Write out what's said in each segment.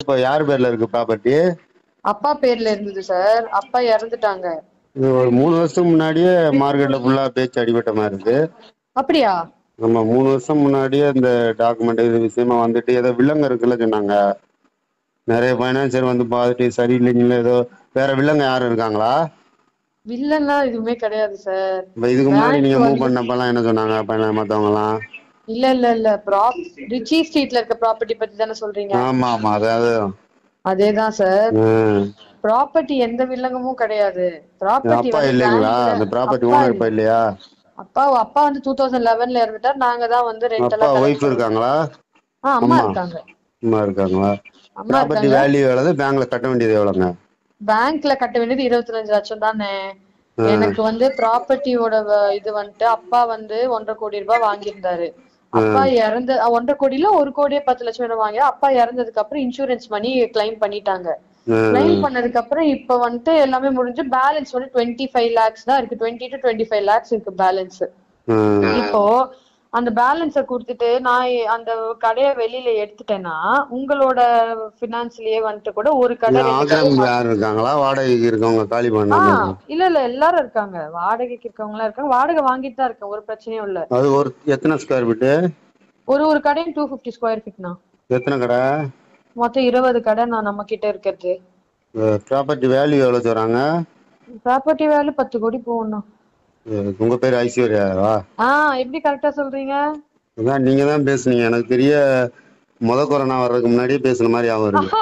இப்போ யார் பேர்ல இருக்கு ப்ராப்பர்ட்டி அப்பா பேர்ல இருந்தது சார் அப்பா இறந்துட்டாங்க இது ஒரு மூணு வருஷத்துக்கு முன்னாடியே மார்க்கெட்ல ஃபுல்லா பேச்சு அடிபட்ட மாதிரி இருக்கு அப்படியா நம்ம மூணு வருஷம் முன்னாடியே இந்த டாக்குமெண்ட் இது விஷயமா வந்துட்டு ஏதோ வில்லங்க இருக்குல்ல சொன்னாங்க நிறைய ஃபைனான்சியர் வந்து பார்த்துட்டு சரியில்லைங்களா ஏதோ வேற வில்லங்க யாரும் இருக்காங்களா வில்லன்லாம் எதுவுமே கிடையாது சார் இப்போ இதுக்கு முன்னாடி Bank நீங்க மூவ் வந்து- பண்ணப்பெல்லாம் என்ன சொன்னாங்க பையன் மத்தவங்கலாம் இல்ல இல்ல இல்ல ப்ராப் ரிச்சி ஸ்ட்ரீட்ல இருக்க ப்ராப்பர்ட்டி பத்தி தானே சொல்றீங்க ஆமா ஆமா அதாவது அதேதான் சார் ம். ப்ராப்பர்ட்டி எந்த வில்லங்கமும் கிடையாது ப்ராப்பர்ட்டி அப்பா இல்லைங்களா அந்த ப்ராப்பர்ட்டி ஓனர் இப்ப இல்லையா அப்பா அப்பா வந்து டூ தௌசண்ட் லெவன்ல இருந்துட்டார் நாங்க தான் வந்து ரெண்ட் அப்பா எல்லாம் ஒய்ஃப் இருக்காங்களா ஆ, அம்மா அம்மா. இருக்காங்க அம்மா இருக்காங்களா அம்மா ப்ராப்பர்ட்டி இருக்காங்க வேல்யூ எவ்வளவு பேங்க்ல கட்ட வேண்டியது எவ்வளவுங்க பேங்க்ல கட்ட வேண்டியது இருபத்தி லட்சம் தானே எனக்கு வந்து ப்ராப்பர்ட்டியோட இது வந்துட்டு அப்பா வந்து ஒன்றரை கோடி ரூபாய் வாங்கியிருந்தாரு அப்பா இறந்த அஹ் ஒன்றரை கோடியில ஒரு கோடியே பத்து லட்சம் ரூபாய் வாங்கி அப்பா இறந்ததுக்கு அப்புறம் இன்சூரன்ஸ் மணி கிளைம் பண்ணிட்டாங்க ம். கிளைம் பண்ணதுக்கு அப்புறம் இப்ப வந்துட்டு எல்லாமே முடிஞ்சு பேலன்ஸ் வந்து டுவெண்ட்டி ஃபைவ் லேக்ஸ் தான் இருக்கு twenty to twenty five lakhs இருக்கு பேலன்ஸ் ம். இப்போ அந்த பேலன்ஸ கொடுத்துட்டு நான் அந்த கடையை வெளியில எடுத்துட்டேன்னா உங்களோட பினான்ஸ்லயே வந்துட்டு கூட ஒரு கடை ஏன் ரெண்டு கடை ஆக்கிரமிப்பு யாரும் இருக்காங்களா வாடகைக்கு இருக்கவங்க காலி ஆ பண்ணாம இல்ல இல்ல எல்லாரும் இருக்காங்க வாடகைக்கு இருக்கவங்க எல்லாம் இருக்காங்க வாடகை வாங்கிட்டு தான் இருக்கேன் ஒரு பிரச்சனையும் இல்ல அது ஒரு எத்தனை ஸ்கொயர் ஃபீட்டு ஒரு ஒரு கடையும் டூ ஃபிஃப்டி ஸ்கொயர் ஃபீட்னா எத்தனை கடை மொத்தம் இருபது கடை நான் நம்ம கிட்ட இருக்கிறது ப்ராப்பர்ட்டி வேல்யூ எவ்வளவு சொல்றாங்க ப்ராப்பர்ட்டி வேல்யூ பத்து கோடி போகணும் அஹ் உங்க பேர் ஐஸ்வர்யாவா ஆ எப்படி கரெக்டா சொல்றீங்க அதான் நீங்க தான் பேசுனீங்க எனக்கு தெரிய முத கொரோனா வர்றதுக்கு முன்னாடியே பேசுன மாதிரி ஞாபகம் இருக்கு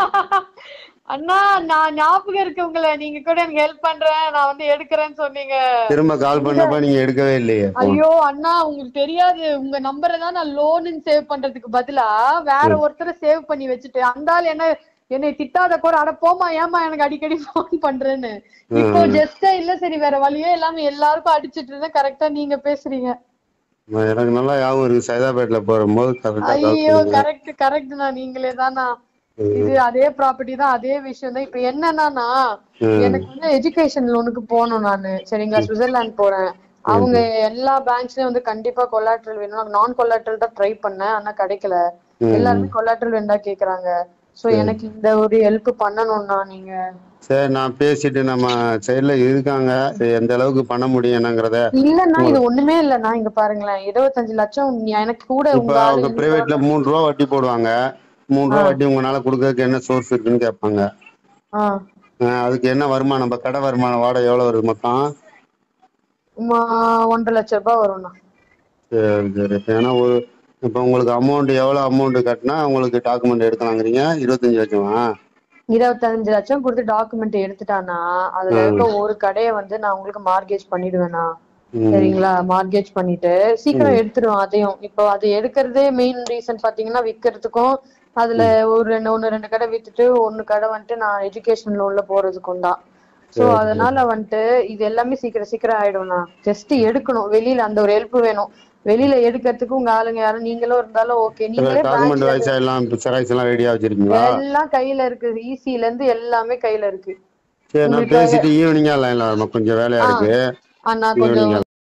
அண்ணா நான் ஞாபகம் இருக்கு உங்களை நீங்க கூட எனக்கு ஹெல்ப் பண்றேன் நான் வந்து எடுக்கிறேன்னு சொன்னீங்க திரும்ப கால் பண்ணப்ப நீங்க எடுக்கவே இல்லையே ஐயோ அண்ணா உங்களுக்கு தெரியாது உங்க நம்பரை தான் நான் லோனு சேவ் பண்றதுக்கு பதிலா வேற ஒருத்தரை சேவ் பண்ணி வச்சுட்டேன் அந்த ஆள் என்ன என்னை திட்டாத கூட அட போமா ஏமா எனக்கு அடிக்கடி ஃபோன் பண்றேன்னு இப்போ ஜஸ்ட் இல்ல சரி வேற வழியே இல்லாம எல்லாருக்கும் அடிச்சிட்டு இருந்தேன் கரெக்டா நீங்க பேசுறீங்க எனக்கு நல்லா ஞாபகம் இருக்கு சைதாபேட்ல போகும்போது கரெக்டா ஐயோ கரெக்ட் கரெக்ட் நான் நீங்களே தானா இது அதே ப்ராப்பர்ட்டி தான் அதே விஷயம் தான் இப்ப என்னன்னா எனக்கு வந்து எஜுகேஷன் லோனுக்கு போகணும் நானு சரிங்களா சுவிட்சர்லாந்து போறேன் அவங்க எல்லா பேங்க்ஸ்லயும் வந்து கண்டிப்பா கொலாட்ரல் வேணும் நான் கொலாட்ரல் தான் ட்ரை பண்ணேன் ஆனா கிடைக்கல எல்லாருமே கொலாட்ரல் வேண்டா கேக்குறாங்க சோ எனக்கு இந்த ஒரு ஹெல்ப் பண்ணணும்னா நீங்க சரி நான் பேசிட்டு நம்ம சைடுல இருக்காங்க இது எந்த அளவுக்கு பண்ண முடியும் என்னங்கிறத இல்லன்னா இது ஒண்ணுமே இல்லண்ணா இங்க பாருங்களேன் இருபத்தஞ்சு லட்சம் நீ- எனக்கு கூட இப்ப உங்க ஆளு அவங்க பிரைவேட்ல மூணு ரூபா வட்டி போடுவாங்க மூணு ரூபா வட்டி உங்களால கொடுக்கறதுக்கு என்ன சோர்ஸ் இருக்குன்னு கேட்பாங்க ஆ அஹ் அதுக்கு என்ன வருமானம் நம்ம கடை வருமானம் வாடகை எவ்வளவு வருது மொத்தம் உமா, ஒன்றரை லட்சம் ரூபாய் வரும்ண்ணா சரி சரி ஏன்னா ஒரு இப்ப உங்களுக்கு அமௌண்ட் எவ்வளவு அமௌண்ட் கட்டினா உங்களுக்கு டாக்குமெண்ட் எடுக்கலாங்கிறீங்க இருபத்தஞ்சு லட்சமா இருபத்தஞ்சு லட்சம் கொடுத்து டாக்குமெண்ட் எடுத்துட்டானா அதுல இருக்க ஒரு கடையை வந்து நான் உங்களுக்கு மார்கேஜ் பண்ணிடுவேனா ம். சரிங்களா மார்கேஜ் பண்ணிட்டு சீக்கிரம் எடுத்துருவேன் அதையும் இப்போ அது எடுக்கிறதே மெயின் ரீசன் பாத்தீங்கன்னா விக்கிறதுக்கும் அதுல ஒரு ரெண்டு ஒண்ணு ரெண்டு கடை வித்துட்டு ஒண்ணு கடை வந்துட்டு நான் எஜுகேஷன் லோன்ல போறதுக்கும் தான் சோ அதனால வந்துட்டு இது எல்லாமே சீக்கிரம் சீக்கிரம் ஆயிடும்ண்ணா ஜஸ்ட் எடுக்கணும் வெளியில அந்த ஒரு ஹெல்ப் வேணும் வெளியில எடுக்கிறதுக்கு உங்க ஆளுங்க யாரும் நீங்களும் இருந்தாலும் ஓகே நீங்களே டாக்குமெண்ட் branch ல வயசா எல்லாம் செராக்ஸ் எல்லாம் ரெடியா வச்சிருக்கீங்களா எல்லாம் கையில இருக்கு ஈசில இருந்து எல்லாமே கையில இருக்கு சரி நான் பேசிட்டு ஈவினிங்கா லைன்ல வரணும் கொஞ்சம் வேலையா இருக்கு ஆ நான் கொஞ்சம்